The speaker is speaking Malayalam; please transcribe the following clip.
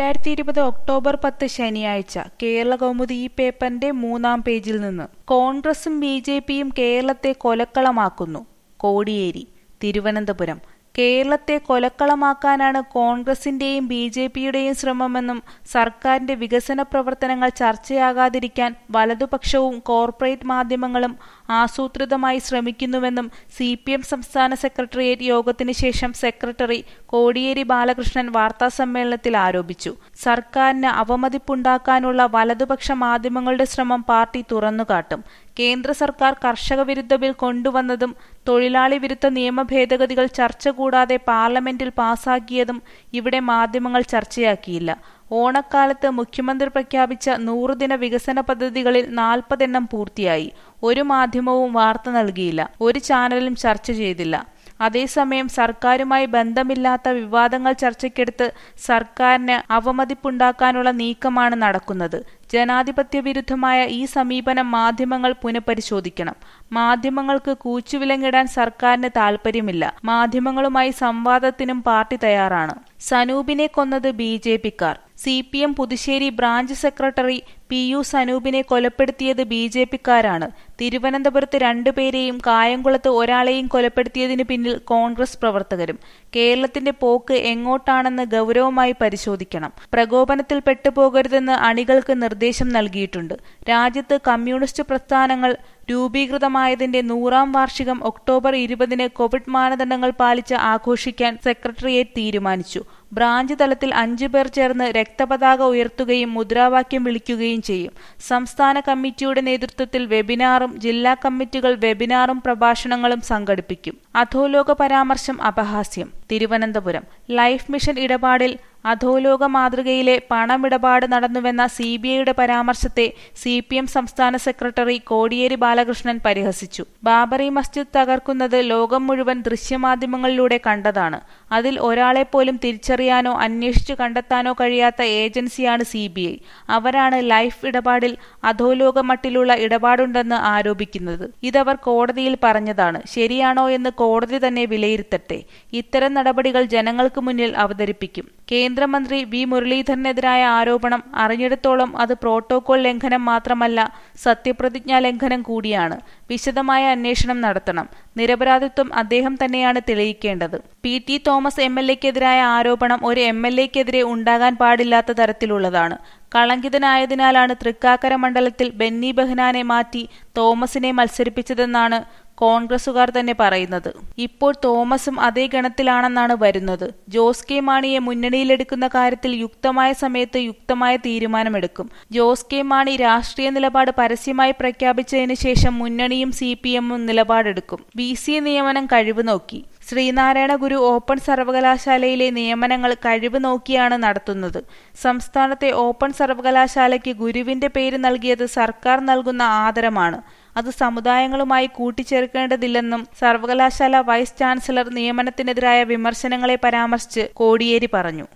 രണ്ടായിരത്തി ഇരുപത് ഒക്ടോബർ പത്ത് ശനിയാഴ്ച കേരള കൗമുദി ഈ പേപ്പറിന്റെ മൂന്നാം പേജിൽ നിന്ന് കോൺഗ്രസും ബി ജെ പിയും കേരളത്തെ കൊലക്കളമാക്കുന്നു കോടിയേരി തിരുവനന്തപുരം കേരളത്തെ കൊലക്കളമാക്കാനാണ് കോൺഗ്രസിന്റെയും ബി ജെ പിയുടെയും ശ്രമമെന്നും സർക്കാരിന്റെ വികസന പ്രവർത്തനങ്ങൾ ചർച്ചയാകാതിരിക്കാൻ വലതുപക്ഷവും കോർപ്പറേറ്റ് മാധ്യമങ്ങളും ആസൂത്രിതമായി ശ്രമിക്കുന്നുവെന്നും സി പി എം സംസ്ഥാന സെക്രട്ടേറിയറ്റ് യോഗത്തിന് ശേഷം സെക്രട്ടറി കോടിയേരി ബാലകൃഷ്ണൻ വാർത്താസമ്മേളനത്തിൽ ആരോപിച്ചു സർക്കാരിന് അവമതിപ്പുണ്ടാക്കാനുള്ള വലതുപക്ഷ മാധ്യമങ്ങളുടെ ശ്രമം പാർട്ടി തുറന്നുകാട്ടും കേന്ദ്ര സർക്കാർ കർഷക വിരുദ്ധ ബിൽ കൊണ്ടുവന്നതും തൊഴിലാളി വിരുദ്ധ നിയമ ഭേദഗതികൾ ചർച്ച കൂടാതെ പാർലമെന്റിൽ പാസാക്കിയതും ഇവിടെ മാധ്യമങ്ങൾ ചർച്ചയാക്കിയില്ല ഓണക്കാലത്ത് മുഖ്യമന്ത്രി പ്രഖ്യാപിച്ച നൂറുദിന വികസന പദ്ധതികളിൽ നാൽപ്പതെണ്ണം പൂർത്തിയായി ഒരു മാധ്യമവും വാർത്ത നൽകിയില്ല ഒരു ചാനലും ചർച്ച ചെയ്തില്ല അതേസമയം സർക്കാരുമായി ബന്ധമില്ലാത്ത വിവാദങ്ങൾ ചർച്ചയ്ക്കെടുത്ത് സർക്കാരിന് അവമതിപ്പുണ്ടാക്കാനുള്ള നീക്കമാണ് നടക്കുന്നത് ജനാധിപത്യ വിരുദ്ധമായ ഈ സമീപനം മാധ്യമങ്ങൾ പുനഃപരിശോധിക്കണം മാധ്യമങ്ങൾക്ക് കൂച്ചുവിലങ്ങിടാൻ സർക്കാരിന് താൽപ്പര്യമില്ല മാധ്യമങ്ങളുമായി സംവാദത്തിനും പാർട്ടി തയ്യാറാണ് സനൂപിനെ കൊന്നത് ബി ജെ പിക്കാർ C P M Puthussery branch secretary P U സനൂപിനെ കൊലപ്പെടുത്തിയത് ബി ജെ പിക്കാരാണ് തിരുവനന്തപുരത്ത് രണ്ടുപേരെയും കായംകുളത്ത് ഒരാളെയും കൊലപ്പെടുത്തിയതിനു പിന്നിൽ കോൺഗ്രസ് പ്രവർത്തകരും കേരളത്തിന്റെ പോക്ക് എങ്ങോട്ടാണെന്ന് ഗൗരവമായി പരിശോധിക്കണം പ്രകോപനത്തിൽ പെട്ടുപോകരുതെന്ന് അണികൾക്ക് നിർദ്ദേശം നൽകിയിട്ടുണ്ട് രാജ്യത്ത് കമ്മ്യൂണിസ്റ്റ് പ്രസ്ഥാനങ്ങൾ രൂപീകൃതമായതിന്റെ നൂറാം വാർഷികം ഒക്ടോബർ ഇരുപതിന് കോവിഡ് മാനദണ്ഡങ്ങൾ പാലിച്ച് ആഘോഷിക്കാൻ സെക്രട്ടേറിയറ്റ് തീരുമാനിച്ചു ബ്രാഞ്ച് തലത്തിൽ അഞ്ചു പേർ ചേർന്ന് രക്തപതാക ഉയർത്തുകയും മുദ്രാവാക്യം വിളിക്കുകയും ചെയ്യും സംസ്ഥാന കമ്മിറ്റിയുടെ നേതൃത്വത്തിൽ വെബിനാറും ജില്ലാ കമ്മിറ്റികൾ വെബിനാറും പ്രഭാഷണങ്ങളും സംഘടിപ്പിക്കും അധോലോക പരാമർശം അപഹാസ്യം തിരുവനന്തപുരം ലൈഫ് മിഷൻ ഇടപാടിൽ അധോലോക മാതൃകയിലെ പണമിടപാട് നടന്നുവെന്ന സി ബി ഐയുടെ പരാമർശത്തെ സി പി എം സംസ്ഥാന സെക്രട്ടറി കോടിയേരി ബാലകൃഷ്ണൻ പരിഹസിച്ചു ബാബറി മസ്ജിദ് തകർക്കുന്നത് ലോകം മുഴുവൻ ദൃശ്യമാധ്യമങ്ങളിലൂടെ കണ്ടതാണ് അതിൽ ഒരാളെപ്പോലും തിരിച്ചറിയാനോ അന്വേഷിച്ചു കണ്ടെത്താനോ കഴിയാത്ത ഏജൻസിയാണ് സി ബി ഐ അവരാണ് ലൈഫ് ഇടപാടിൽ അധോലോക മട്ടിലുള്ള ഇടപാടുണ്ടെന്ന് ആരോപിക്കുന്നത് ഇതവർ കോടതിയിൽ പറഞ്ഞതാണ് ശരിയാണോ എന്ന് കോടതി തന്നെ വിലയിരുത്തട്ടെ ഇത്തരം നടപടികൾ ജനങ്ങൾക്ക് മുന്നിൽ അവതരിപ്പിക്കും കേന്ദ്രമന്ത്രി വി മുരളീധരനെതിരായ ആരോപണം അറിഞ്ഞിടത്തോളം അത് പ്രോട്ടോകോൾ ലംഘനം മാത്രമല്ല സത്യപ്രതിജ്ഞാ ലംഘനം കൂടിയാണ് വിശദമായ അന്വേഷണം നടത്തണം നിരപരാധിത്വം അദ്ദേഹം തന്നെയാണ് തെളിയിക്കേണ്ടത് P T Thomas M L എക്കെതിരായ ആരോപണം ഒരു എം എൽ എക്കെതിരെ ഉണ്ടാകാൻ പാടില്ലാത്ത തരത്തിലുള്ളതാണ് കളങ്കിതനായതിനാലാണ് തൃക്കാക്കര മണ്ഡലത്തിൽ ബെന്നി ബെഹ്നാനെ മാറ്റി തോമസിനെ മത്സരിപ്പിച്ചതെന്നാണ് കോൺഗ്രസുകാർ തന്നെ പറയുന്നത് ഇപ്പോൾ തോമസും അതേ ഗണത്തിലാണെന്നാണ് വരുന്നത് ജോസ് കെ മാണിയെ മുന്നണിയിലെടുക്കുന്ന കാര്യത്തിൽ യുക്തമായ സമയത്ത് യുക്തമായ തീരുമാനമെടുക്കും ജോസ് കെ മാണി രാഷ്ട്രീയ നിലപാട് പരസ്യമായി പ്രഖ്യാപിച്ചതിന് ശേഷം മുന്നണിയും സി പി എമ്മും നിലപാടെടുക്കും ബി സി നിയമനം കഴിവ് നോക്കി ശ്രീനാരായണ ഗുരു ഓപ്പൺ സർവകലാശാലയിലെ നിയമനങ്ങൾ കഴിവ് നോക്കിയാണ് നടത്തുന്നത് സംസ്ഥാനത്തെ ഓപ്പൺ സർവകലാശാലയ്ക്ക് ഗുരുവിന്റെ പേര് നൽകിയത് സർക്കാർ നൽകുന്ന ആദരമാണ് അത് സമുദായങ്ങളുമായി കൂട്ടിച്ചേർക്കേണ്ടതില്ലെന്നും സർവകലാശാല വൈസ് ചാൻസലർ നിയമനത്തിനെതിരായ വിമർശനങ്ങളെ പരാമർശിച്ച് കോടിയേരി പറഞ്ഞു